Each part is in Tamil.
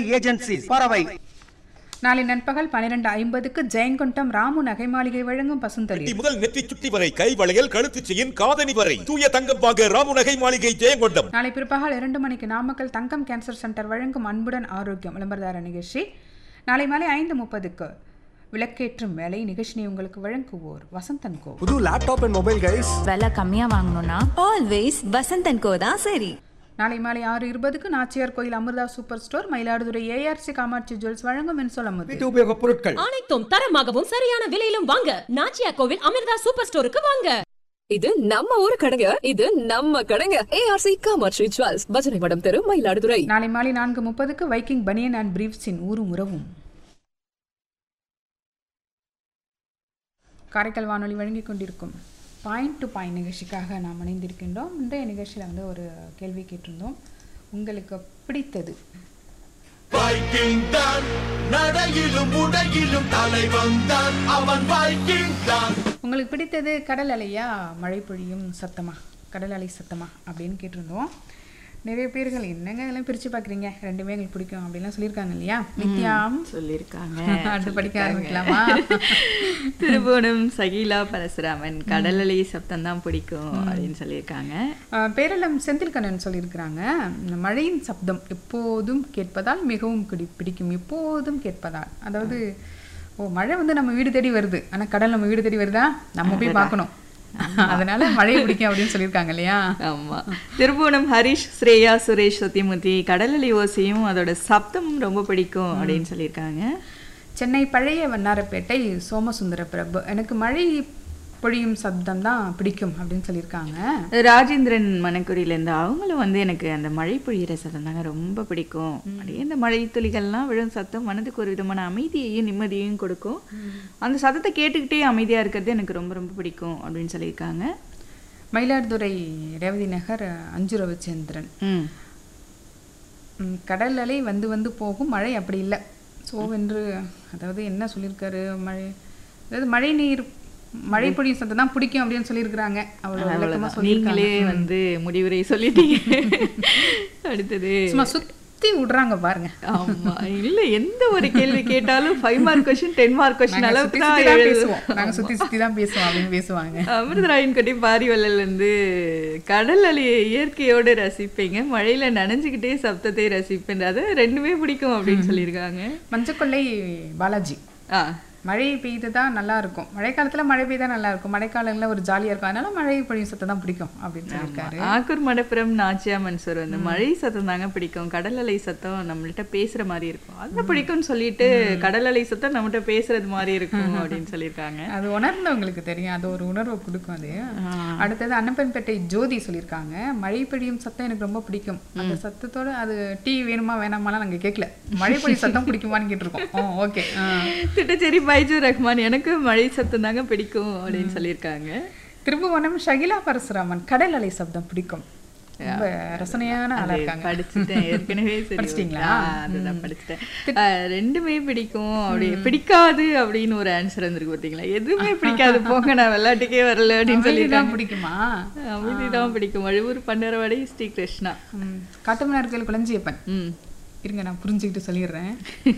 ஏஜென்சிஸ் பறவை நாளை நண்பகல் பன்னிரண்டு ஐம்பதுக்கு ஜெயங்கொண்டம் ராமு நகை மாளிகை வழங்கும் வெட்டி பசுந்தளிர் முதல் நெற்றி சுட்டி வரை கை வளையல் கழுத்து செயின் காதணி வரை தூய தங்கம் வாங்க ராமு நகை மாளிகை ஜெயங்கொண்டம் நாளை பிற்பகல் இரண்டு மணிக்கு நாமக்கல் தங்கம் கேன்சர் சென்டர் வழங்கும் அன்புடன் ஆரோக்கியம் விளம்பரதார நிகழ்ச்சி நாளை மாலை ஐந்து முப்பதுக்கு விளக்கேற்றும் வேலை நிகழ்ச்சியை உங்களுக்கு வழங்குவோர் வசந்தன் கோ புது லேப்டாப் அண்ட் மொபைல் கைஸ் விலை கம்மியா வாங்கணும்னா ஆல்வேஸ் வசந்தன் கோ தான் சரி நாளை மாலை ஆறு இருபதுக்கு Nachiyar Koil Amirtha super store Mayiladuthurai ARC Kamatchi jewels வழங்கும் மின்சொலமுது வீட்டு உபயோக பொருட்கள் அனைத்தும் தரமாகவும் சரியான விலையிலும் வாங்க நாச்சியா கோவில் அமிர்தா சூப்பர் ஸ்டோருக்கு வாங்க இது நம்ம ஊரு கடைங்க இது நம்ம கடைங்க ஏஆர்சி காமர்ஷி ஜுவல்ஸ் பஜனை மடம் தெரு மயிலாடுதுறை நாளை மாலை நான்கு முப்பதுக்கு வைக்கிங் பனியன் அண்ட் பிரீவ்ஸின் ஊரும் உறவும் காரைக்கால் வானொலி வழங்கி கொண்டிருக்கும் பாயிண்ட் டு பாயிண்ட் நிகழ்ச்சிக்காக நாம் இணைந்திருக்கின்றோம் இன்றைய நிகழ்ச்சியில் வந்து ஒரு கேள்வி கேட்டிருந்தோம் உங்களுக்கு பிடித்தது வைக்கிங் தான் நடையிலும் உடையிலும் தலைவன் தான் அவன் வைக்கிங் தான் உங்களுக்கு பிடித்தது கடல் அலையா மழை பொழியும் சத்தமா கடல் அலை சத்தமா அப்படின்னு கேட்டிருந்தோம் நிறைய பேர்கள் என்னங்க இதெல்லாம் பிரித்து பார்க்குறீங்க ரெண்டுமே எங்களுக்கு பிடிக்கும் அப்படிலாம் சொல்லியிருக்காங்க இல்லையா நித்யா சொல்லியிருக்காங்க அடுத்து படிக்க ஆரம்பிக்கலாமா திருவோணம் சகிலா பரசுராமன் கடல் அலை சப்தம் தான் பிடிக்கும் அப்படின்னு சொல்லியிருக்காங்க ஆஹ் பேரளம் செந்தில்கண்ணன் சொல்லியிருக்கிறாங்க மழையின் சப்தம் எப்போதும் கேட்பதால் மிகவும் பிடி பிடிக்கும் எப்போதும் கேட்பதால் அதாவது ஓ மழை வந்து நம்ம வீடு தேடி வருது ஆனால் கடல் நம்ம வீடு தேடி வருதா நம்ம போய் பார்க்கணும் அதனால மழை பிடிக்கும் அப்படின்னு சொல்லியிருக்காங்க இல்லையா ஆமா திருவோணம் ஹரிஷ் ஸ்ரேயா சுரேஷ் சத்யமூர்த்தி கடல் அலை ஓசையும் அதோட சப்தம் ரொம்ப பிடிக்கும் அப்படின்னு சொல்லியிருக்காங்க சென்னை பழைய வண்ணாரப்பேட்டை சோமசுந்தர பிரபு எனக்கு மழை பொழியும் சப்தம் தான் பிடிக்கும் அப்படின்னு சொல்லியிருக்காங்க ராஜேந்திரன் மணக்குறியிலேருந்து அவங்களும் வந்து எனக்கு அந்த மழை பொழியிற சத்தம் தாங்க ரொம்ப பிடிக்கும் அப்படியே இந்த மழை துளிகள்லாம் விழும் சத்தம் மனதுக்கு ஒரு விதமான அமைதியையும் நிம்மதியையும் கொடுக்கும் அந்த சத்தத்தை கேட்டுக்கிட்டே அமைதியா இருக்கிறது எனக்கு ரொம்ப ரொம்ப பிடிக்கும் அப்படின்னு சொல்லியிருக்காங்க மயிலாடுதுறை ரேவதி நகர் அஞ்சு ரவிச்சந்திரன் ம் ம், கடல் அலை வந்து வந்து போகும் மழை அப்படி இல்லை சோவென்று அதாவது என்ன சொல்லியிருக்காரு மழை அதாவது மழை நீர் மழை பொழியும் சத்தம் தான் பிடிக்கும் அப்படின்னு சொல்லியிருக்கிறாங்க அவ்வளோ விளக்கமாக அவ்வளவுதான். சொல்லியிருக்காங்க நீங்களே வந்து முடிவுரை சொல்லிட்டீங்க அடுத்தது சும்மா சுத்தி விடுறாங்க பாருங்க ஆமா இல்ல எந்த ஒரு கேள்வி கேட்டாலும் five mark question ten mark question நாங்க அளவுக்கு சுத்தி தான் சுத்தி தான் எழுதுவோம். பேசுவோம் நாங்க சுத்தி சுத்தி தான் பேசுவோம் அப்படின்னு பேசுவாங்க அமிர்தராயன் கொட்டி பாரிவல்லல் வந்து கடல் அலையை இயற்கையோடு ரசிப்பீங்க மழையில நனைஞ்சுக்கிட்டே சப்தத்தை ரசிப்பேன் அது ரெண்டுமே பிடிக்கும் அப்படின்னு சொல்லியிருக்காங்க மஞ்சக்கொள்ளை பாலாஜி ஆ மழை பெய்ததா நல்லா இருக்கும் மழை காலத்துல மழை பெய்தா நல்லா இருக்கும் மழைக்காலங்களில் ஒரு ஜாலியா இருக்கும் அதனால மழை பொழியும் சத்தம் தான் பிடிக்கும் அப்படின்னு சொல்லியிருக்காரு ஆக்கூர் மடப்புரம் நாச்சியா மன்சூர் வந்து மழை சத்தம் தாங்க பிடிக்கும் கடல் அலை சத்தம் நம்மள்ட்ட பேசுற மாதிரி இருக்கும் அது பிடிக்கும்னு சொல்லிட்டு கடல் அலை சத்தம் நம்மகிட்ட பேசுறது மாதிரி இருக்கும் அப்படின்னு சொல்லியிருக்காங்க அது உணர்ந்தவங்களுக்கு தெரியும் அது ஒரு உணர்வை கொடுக்கும் அது அடுத்தது அன்னப்பன்பேட்டை ஜோதி சொல்லியிருக்காங்க மழை பொழியும் சத்தம் எனக்கு ரொம்ப பிடிக்கும் அந்த சத்தத்தோட அது டீ வேணுமா வேணாமாலாம் நாங்க கேட்கல மழை பொழியும் சத்தம் பிடிக்குமான்னு கேட்டிருக்கோம் ஓகே திட்டச்சேரி பைஜூர் ரஹ்மான் எனக்கு மழை சத்தம் தாங்க பிடிக்கும் அப்படின்னு சொல்லியிருக்காங்க திரும்புவனம் ஷகிலா பரசுராமன் கடல் அலை சப்தம் பிடிக்கும் ரொம்ப ரசனையான ஆளா அது இருக்காங்க படிச்சுட்டேன் ஏற்கனவே சரி படிச்சிட்டீங்களா? ஆ, அதுதான் படிச்சுட்டேன் ஆ, ரெண்டுமே பிடிக்கும் அப்படி பிடிக்காது அப்படின்னு ஒரு ஆன்சர் வந்திருக்கு பார்த்தீங்களா எதுவுமே பிடிக்காது போங்க நான் விளையாட்டுக்கே வரல அப்படின்னு அமைதிதான் சொல்லியிருக்காங்க பிடிக்குமா அமைதிதான் பிடிக்கும் அழுவூர் பண்டரவாடை ஸ்ரீ கிருஷ்ணா ம், காட்டுமன்னார் கோயில் குளஞ்சியப்பன் ம் இருங்க நான் புரிஞ்சுக்கிட்டு சொல்லிடுறேன்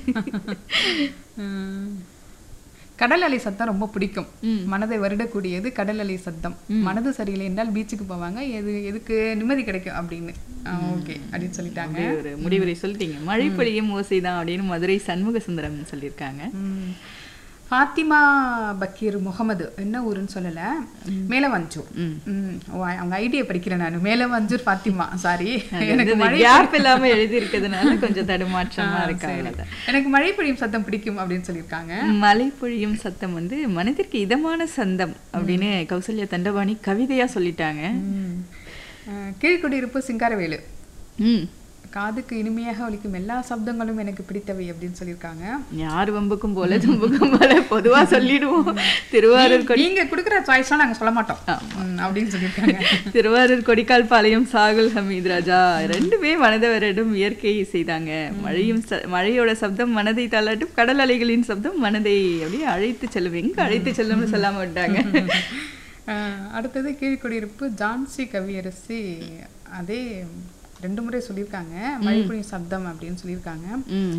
ம். கடல் அலை சத்தம் ரொம்ப பிடிக்கும் மனதை வருடக்கூடியது கடல் அலை சத்தம் மனது சரியில்லை என்றால் பீச்சுக்கு போவாங்க எது எதுக்கு நிம்மதி கிடைக்கும் அப்படின்னு ஓகே அப்படின்னு சொல்லிட்டாங்க அப்படியே ஒரு முடிவுரை சொல்லிட்டீங்க மழை பொழியும் ஓசை தான் அப்படின்னு மதுரை சண்முக சுந்தரம் சொல்லியிருக்காங்க ம். ஃபாத்திமா பக்கீர் முகமது என்ன ஊருன்னு சொல்லல மேலவஞ்சூர் ம். ஓ, அவங்க ஐடியா படிக்கிறேன் நான் மேலவஞ்சூர் ஃபாத்திமா சாரி எனக்கு மழை கேப் இல்லாம எழுதி இருக்கிறதுனால கொஞ்சம் தடுமாற்றமா இருக்கு அவ்வளவுதான் எனக்கு மழை பொழியும் சத்தம் பிடிக்கும் அப்படின்னு சொல்லியிருக்காங்க மலை பொழியும் சத்தம் வந்து மனதிற்கு இதமான சந்தம் அப்படின்னு கௌசல்யா தண்டபாணி கவிதையா சொல்லிட்டாங்க அஹ், கீழ்குடியிருப்பு சிங்காரவேலு ம் காதுக்கு இனிமையாக ஒலிக்கும் எல்லா சப்தங்களும் எனக்கு பிடித்தவை அப்படின்னு சொல்லியிருக்காங்க யார் வம்புக்கும் போல தும்புக்கும் போல பொதுவா சொல்லிடுவோம் திருவாரூர் கொடி நீங்க கொடுக்குற சாய்ஸ்லாம் நாங்க சொல்ல மாட்டோம் ம், அப்படின்னு சொல்லியிருக்காங்க திருவாரூர் கொடிக்கால் பாளையம் சாகுல் ஹமீத் ராஜா ரெண்டுமே மனதவரிடம் இயற்கை செய்தாங்க மழையும் ச- மழையோட சப்தம் மனதை தள்ளாட்டும் கடல் அலைகளின் சப்தம் மனதை அப்படியே அழைத்து செல்லும் எங்க அழைத்து செல்லும்னு சொல்லாம விட்டாங்க அஹ், அடுத்தது கீழ்குடியிருப்பு ஜான்சி கவியரசி அதே ரெண்டு முறை சொல்லியிருக்காங்க மழை பொழியும் சப்தம் அப்படின்னு சொல்லியிருக்காங்க ம்